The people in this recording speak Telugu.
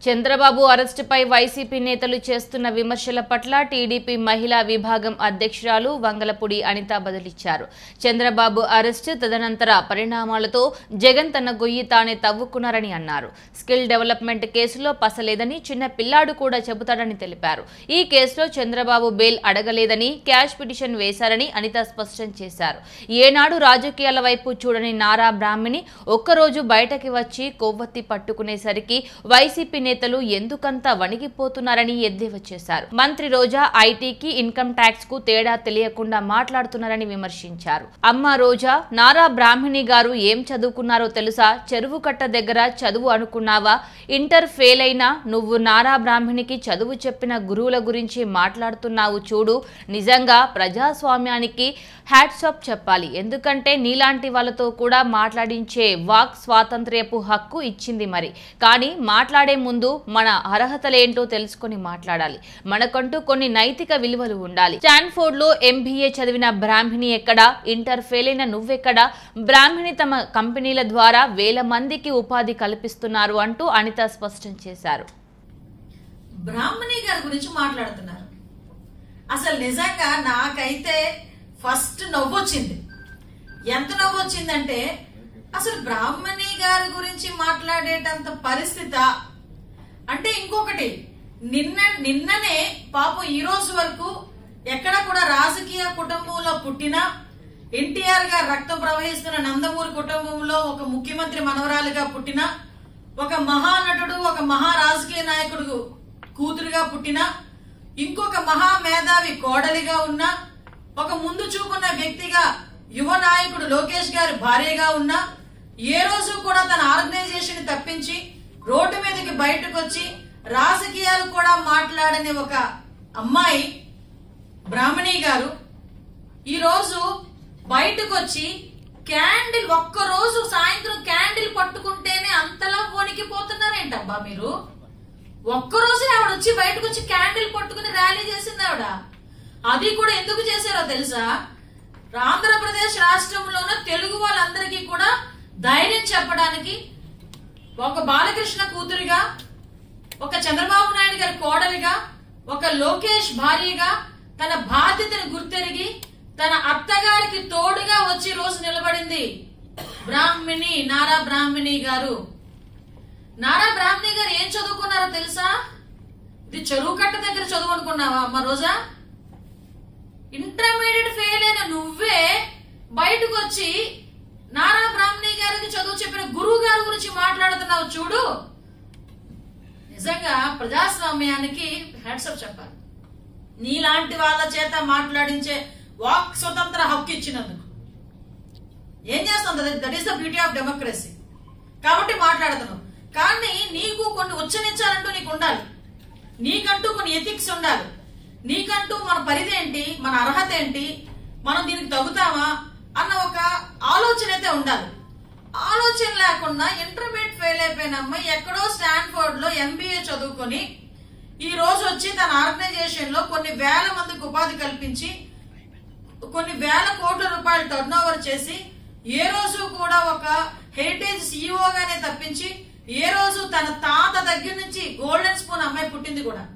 చంద్రబాబు అరెస్టుపై వైసీపీ నేతలు చేస్తున్న విమర్శల పట్ల టీడీపీ మహిళా విభాగం అధ్యక్షురాలు వంగలపూడి అనిత బదులిచ్చారు చంద్రబాబు అరెస్టు తదనంతర పరిణామాలతో జగన్ తన గొయ్యి తానే తవ్వుకున్నారని అన్నారు స్కిల్ డెవలప్మెంట్ కేసులో పసలేదని చిన్న పిల్లాడు కూడా చెబుతాడని తెలిపారు ఈ కేసులో చంద్రబాబు బెయిల్ అడగలేదని క్యాష్ పిటిషన్ వేశారని అనిత స్పష్టం చేశారు ఏనాడు రాజకీయాల వైపు చూడని నారా బ్రాహ్మిణి ఒక్కరోజు బయటకి వచ్చి కొవ్వొత్తి పట్టుకునేసరికి వైసీపీ నేతలు ఎందుకంత వణిగిపోతున్నారని ఎద్దేవా చేశారు మంత్రి రోజా ఐటీకి ఇన్కమ్ ట్యాక్స్ కు తేడా తెలియకుండా మాట్లాడుతున్నారని విమర్శించారు అమ్మ రోజా నారా బ్రాహ్మిణి గారు ఏం చదువుకున్నారో తెలుసా చెరువు కట్ట దగ్గర చదువు అనుకున్నావా ఇంటర్ ఫెయిల్ అయినా నువ్వు నారా బ్రాహ్మణికి చదువు చెప్పిన గురువుల గురించి మాట్లాడుతున్నావు చూడు నిజంగా ప్రజాస్వామ్యానికి హ్యాట్సాప్ చెప్పాలి ఎందుకంటే నీలాంటి వాళ్ళతో కూడా మాట్లాడించే వాక్ స్వాతంత్ర్యపు హక్కు ఇచ్చింది మరి కానీ మాట్లాడే ముందు మన అర్హతలేంటో తెలుసుకొని మాట్లాడాలి మనకంటూ కొన్ని నైతిక విలువలు ఉండాలి స్టాన్ఫోర్డ్ లో ఎంబీఏ చదివిన బ్రాహ్మిణి ఎక్కడ ఇంటర్ ఫెయిల్ అయిన నువ్వెక్కడ బ్రాహ్మిణి తమ కంపెనీల ద్వారా వేల మందికి ఉపాధి కల్పిస్తున్నారు అంటూ అనిత స్పష్టం చేశారు బ్రాహ్మణి గారి గురించి మాట్లాడుతున్నారు అసలు నిజంగా నాకైతే ఫస్ట్ నవ్వొచ్చింది ఎంత నవ్వొచ్చిందంటే అసలు బ్రాహ్మణి గారి గురించి మాట్లాడేటంత పరిస్థిత అంటే ఇంకొకటి నిన్న నిన్ననే పాపం ఈ రోజు వరకు ఎక్కడ కూడా రాజకీయ కుటుంబంలో పుట్టిన ఎన్టీఆర్ గారు రక్తం ప్రవహిస్తున్న నందమూరి కుటుంబంలో ఒక ముఖ్యమంత్రి మనవరాలుగా పుట్టిన ఒక మహానటుడు ఒక మహా రాజకీయ నాయకుడు కూతురుగా పుట్టిన ఇంకొక మహా మేధావి కోడలిగా ఉన్న ఒక ముందు చూపున్న వ్యక్తిగా యువ నాయకుడు లోకేష్ గారి భార్యగా ఉన్న ఏ రోజు కూడా తన ఆర్గనైజేషన్ తప్పించి రోడ్డు మీదకి బయటకు వచ్చి రాజకీయాలు కూడా మాట్లాడని ఒక అమ్మాయి బ్రాహ్మణి గారు ఈ రోజు బయటకు వచ్చి క్యాండిల్ ఒక్క రోజు సాయంత్రం క్యాండిల్ పట్టుకుంటేనే అంతలా వణికిపోతున్నారేంటబ్బా మీరు ఒక్కరోజే ఆవిడ వచ్చి బయటకు వచ్చి క్యాండిల్ పట్టుకుని ర్యాలీ చేసింది ఆవిడ అది కూడా ఎందుకు చేశారో తెలుసా ఆంధ్రప్రదేశ్ రాష్ట్రంలోనే తెలుగు వాళ్ళందరికీ కూడా ధైర్యం చెప్పడానికి ఒక బాలకృష్ణ కూతురిగా ఒక చంద్రబాబు నాయుడు గారి కోడలిగా ఒక లోకేష్ భార్యగా తన బాధ్యతను గుర్తెరిగి తన అత్తగారికి తోడుగా వచ్చి రోజు నిలబడింది బ్రాహ్మిణి నారా బ్రాహ్మిణి గారు నారా బ్రాహ్మణి గారు ఏం చదువుకున్నారో తెలుసా ఇది చెరువు కట్ట దగ్గర చదువు అనుకున్నావా అమ్మ రోజా ఇంటర్మీడియట్ ఫెయిల్ అయిన నువ్వే బయటకు వచ్చి నారా బ్రాహ్మణి గారికి చదువు చెప్పిన గురువు గారి గురించి మాట్లాడుతున్నావు చూడు నిజంగా ప్రజాస్వామ్యానికి హ్యాట్సప్ చెప్పాలి నీలాంటి వాళ్ళ చేత మాట్లాడించే వాక్ స్వతంత్ర హక్కు ఇచ్చినందుకు ఏం చేస్తాం that is the beauty of democracy కాబట్టి మాట్లాడుతున్నావు కానీ నీకు కొన్ని ఉచ్చరించాలంటూ నీకు ఉండాలి నీకంటూ కొన్ని ఎథిక్స్ ఉండాలి నీకంటూ మన పరిధి ఏంటి మన అర్హత ఏంటి మనం దీనికి తగ్గుతామా అన్న ఒక ఆలోచన అయితే ఉండాలి ఆలోచన లేకుండా ఇంటర్మీడియట్ ఫెయిల్ అయిపోయిన అమ్మాయి ఎక్కడో స్టాన్ఫోర్డ్ లో ఎంబీఏ చదువుకొని ఈ రోజు వచ్చి తన ఆర్గనైజేషన్ లో కొన్ని వేల మందికి ఉపాధి కల్పించి కొన్ని వేల కోట్ల రూపాయలు టర్న్ ఓవర్ చేసి ఏ రోజు కూడా ఒక హెరిటేజ్ సీఈఓ గానే తప్పించి ఏ రోజు తన తాత దగ్గర నుంచి గోల్డెన్ స్పూన్ అమ్మాయి పుట్టింది కూడా